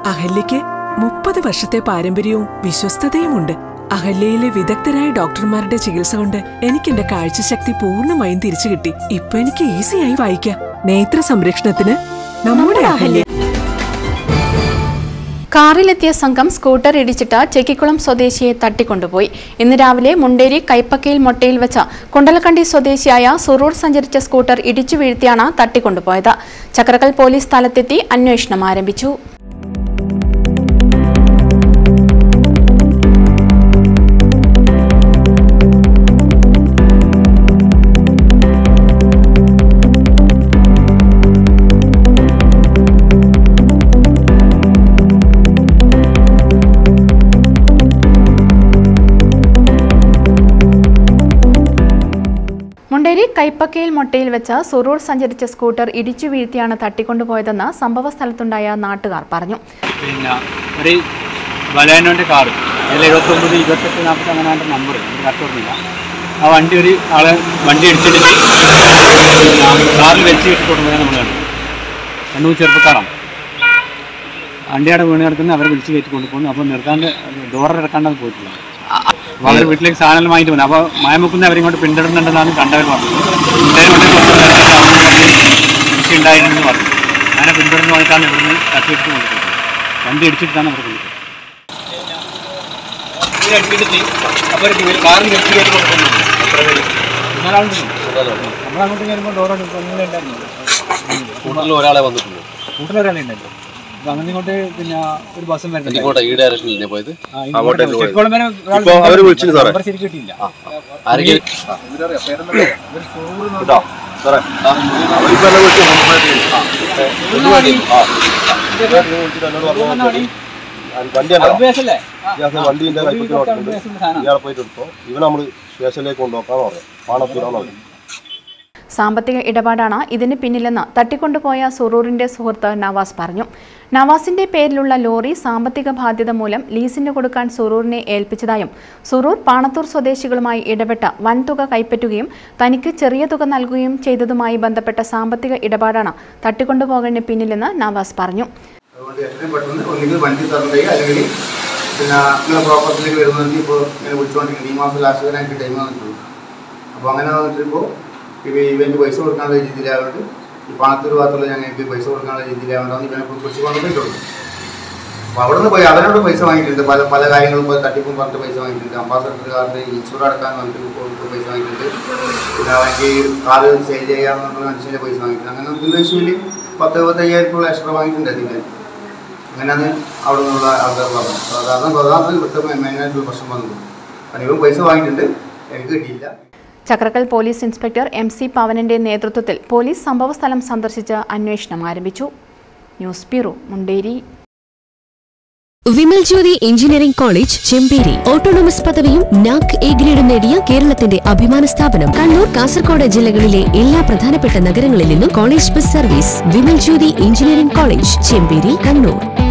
അഹല്യയ്ക്ക് മുപ്പത് വർഷത്തെ പാരമ്പര്യവും വിശ്വസ്തതയുമുണ്ട് അഹല്യയിലെ വിദഗ്ധരായ ഡോക്ടർമാരുടെ ചികിത്സ കൊണ്ട് എനിക്ക് എന്റെ കാഴ്ചശക്തി പൂർണ്ണമായും തിരിച്ചു കിട്ടി ഇപ്പൊ എനിക്ക് ഈസിയായി വായിക്കാം നേത്ര സംരക്ഷണത്തിന് നമ്മുടെ അഹല്യ കാറിലെത്തിയ സംഘം സ്കൂട്ടർ ഇടിച്ചിട്ട് ചെക്കിക്കുളം സ്വദേശിയെ തട്ടിക്കൊണ്ടുപോയി ഇന്ന് രാവിലെ മുണ്ടേരി കൈപ്പക്കയിൽ മൊട്ടയിൽ വെച്ച കുണ്ടലക്കണ്ടി സ്വദേശിയായ സുറൂർ സഞ്ചരിച്ച സ്കൂട്ടർ ഇടിച്ചു വീഴ്ത്തിയാണ് തട്ടിക്കൊണ്ടുപോയത് ചക്രക്കൽ പോലീസ് സ്ഥലത്തെത്തി അന്വേഷണം ആരംഭിച്ചു മുണ്ടേരി കൈപ്പക്കയിൽ മൊട്ടയിൽ വെച്ച് സുറൂർ സഞ്ചരിച്ച സ്കൂട്ടർ ഇടിച്ചു വീഴ്ത്തിയാണ് തട്ടിക്കൊണ്ടുപോയതെന്ന് സംഭവ സ്ഥലത്തുണ്ടായ നാട്ടുകാർ പറഞ്ഞു പിന്നെ ഒരു ബലേനോൻ്റെ കാറ് അതിൽ എഴുപത്തൊമ്പത് ഇരുപത്തെട്ട് നാൽപ്പത്തി അങ്ങനെ അതിൻ്റെ നമ്പർ കറക്റ്റ് ഓർമ്മയില്ല ആ വണ്ടി ഒരു ആളെ വണ്ടി ഇടിച്ചിട്ട് പിന്നെ കാറിൽ വെച്ച് കെട്ടി കൊണ്ടുപോയാൽ നമ്മൾ കണ്ടു രണ്ടു മൂന്ന് ചെറുപ്പക്കാരാണ് വണ്ടിയുടെ വീണ് കിടക്കുന്ന അവരെ വിളിച്ച് കയറ്റി കൊണ്ടുപോകുന്നു അപ്പോൾ നിർത്താണ്ട് ഡോറിൽ ഇറക്കാണ്ടത് പോയിട്ടില്ല അപ്പോൾ അവർ വീട്ടിലേക്ക് സാധനം വാങ്ങിയിട്ട് പോകുന്നു അപ്പോൾ മയമുക്കുന്ന അവരെ ഇങ്ങോട്ട് പിന്തുടരുന്നുണ്ടെന്നാണ് കണ്ടവർ പറഞ്ഞത് പിന്തുടരുന്ന കൊണ്ട് കുറച്ച് നേരത്തെ അവർ പറഞ്ഞ് കൃഷി ഉണ്ടായിരുന്നെന്ന് പറഞ്ഞു അങ്ങനെ പിന്തുടർന്ന് പോയിട്ടാണ് ഇവിടുന്ന് തട്ടിയെടുത്ത് കൊണ്ടുപോയത് വണ്ടി ഇടിച്ചിട്ടാണ് അവർ കൊണ്ടുപോയത് നമ്മളങ്ങോട്ട് കയറുമ്പോൾ ഡോറോട് കൂടുതൽ ഒരാളെ വന്നിട്ടുള്ളൂ കൂട്ടിലൊരാളെ ഉണ്ടല്ലോ അപ്പൊ അങ്ങനെ ഇങ്ങോട്ട് പിന്നെ ഒരു ബസ്സും വരുന്നുണ്ട് ഇങ്ങോട്ട് ഈ ഡയറക്ഷനിൽ തന്നെ പോയത് ആ, ഇങ്ങോട്ട് അങ്ങോട്ടേക്ക് പോയത്. ചെക്കോളം വരെ ഒരാൾ ഇപ്പൊ അവര് വിളിച്ചിന് സാറേ. നമ്പർ ശരിക്കും കിട്ടിയില്ല ആരെങ്കിലും കേട്ടോ സാറേ ആ, അവരിപ്പോ എന്നെ വിളിച്ചു മുമ്പായിട്ട്. ആ, ഒന്ന് വേണ്ടി. ആ. ഇവരെ വിളിച്ചിട്ട് എന്നോട് പറഞ്ഞു, ആ, വണ്ടി അല്ല അഭ്യാസല്ലേ ഇയാൾക്ക് വണ്ടീന്റെ കൈപ്പറ്റി നോക്കുന്നുണ്ട് ഇയാളെ പോയിട്ട് എടുത്തോ ഇവനെ നമ്മള് സ്റ്റേഷനിലേക്ക് കൊണ്ടുപോക്കാന്ന് പറയാം പാണത്തൂരാന്ന് പറയും സാമ്പത്തിക ഇടപാടാണ് ഇതിന് പിന്നിലെന്ന് തട്ടിക്കൊണ്ടുപോയ സുറൂറിന്റെ സുഹൃത്ത് നവാസ് പറഞ്ഞു നവാസിന്റെ പേരിലുള്ള ലോറി സാമ്പത്തിക ബാധ്യത മൂലം ലീസിന് കൊടുക്കാൻ സുറൂറിനെ ഏൽപ്പിച്ചതായും സുറൂർ പാണത്തൂർ സ്വദേശികളുമായി ഇടപെട്ട വൻതുക കൈപ്പറ്റുകയും തനിക്ക് ചെറിയ തുക നൽകുകയും ചെയ്തതുമായി ബന്ധപ്പെട്ട സാമ്പത്തിക ഇടപാടാണ് തട്ടിക്കൊണ്ടുപോകലിന് പിന്നിലെന്ന് നവാസ് പറഞ്ഞു അതുകൊണ്ട് എത്രയും പെട്ടെന്ന് ഒന്നുകിൽ വണ്ടി തരണ്ടേ അല്ലെങ്കിൽ പിന്നെ നിങ്ങളെ പ്രോപ്പർട്ടിയിലേക്ക് വരുന്നത് ഇപ്പോൾ ഇങ്ങനെ വിളിച്ചുകൊണ്ടിരിക്കുന്നത് ഈ മാസം ലാസ്റ്റ് വരെ എനിക്ക് ടൈം വന്നിട്ടുള്ളൂ അപ്പോൾ അങ്ങനെ വന്നിട്ടിപ്പോൾ ഇപ്പോൾ ഇവൻ്റെ പൈസ കൊടുക്കാനുള്ള രീതിയിലായതുകൊണ്ട് ഈ പണത്തൊരു ഭാഗത്തുള്ള ഞങ്ങൾക്ക് പൈസ കൊടുക്കാനുള്ള രീതിയിലായതുകൊണ്ടാണ് ഇവനെ ഇപ്പോൾ കൊച്ചി കൊണ്ടുപോയിട്ടുള്ളൂ അപ്പോൾ അവിടെ നിന്ന് പോയി അവരോട് പൈസ വാങ്ങിയിട്ടുണ്ട് പല പല കാര്യങ്ങളും ഇപ്പോൾ തട്ടിപ്പും പറഞ്ഞിട്ട് പൈസ വാങ്ങിയിട്ടുണ്ട് അംബാസഡർ കാറിൻ്റെ ഇൻഷുർ അടക്കാൻ വന്നിട്ട് കൊടുത്ത് പൈസ വാങ്ങിയിട്ടുണ്ട് പിന്നെ അവർക്ക് കാറ് സെയിൽ ചെയ്യാമെന്നുള്ള മനുഷ്യൻ്റെ പൈസ വാങ്ങിയിട്ടുണ്ട് അങ്ങനെ ഉദ്ദേശിച്ചിൽ പത്ത് പത്തയ്യായിരം രൂപ എക്സ്ട്രാ വാങ്ങിയിട്ടുണ്ട് അതിൻ്റെ അങ്ങനെയാണ് അവിടെ നിന്നുള്ള ആൾക്കാർ പറഞ്ഞത് അപ്പോൾ അതാണ് പ്രധാന ഇവിടുത്തെ മെയിനായിട്ടുള്ള പ്രശ്നം വന്നത് കാരണം ഇവൻ പൈസ വാങ്ങിയിട്ടുണ്ട് എനിക്ക് കിട്ടിയില്ല Chakkarakkal police inspector M C പവനന്റെ നേതൃത്വത്തിൽ പോലീസ് സംഭവസ്ഥലം സന്ദർശിച്ച് അന്വേഷണം ആരംഭിച്ചു news bureau Munderi Vimal Jyothi engineering college Chemperi autonomous പദവിയും നാക് എ ഗ്രേഡും നേടിയ കേരളത്തിന്റെ അഭിമാന സ്ഥാപനം കണ്ണൂർ കാസർഗോഡ് ജില്ലകളിലെ എല്ലാ പ്രധാനപ്പെട്ട നഗരങ്ങളിൽ നിന്നും college bus service Vimal Jyothi engineering college Chemperi Kannur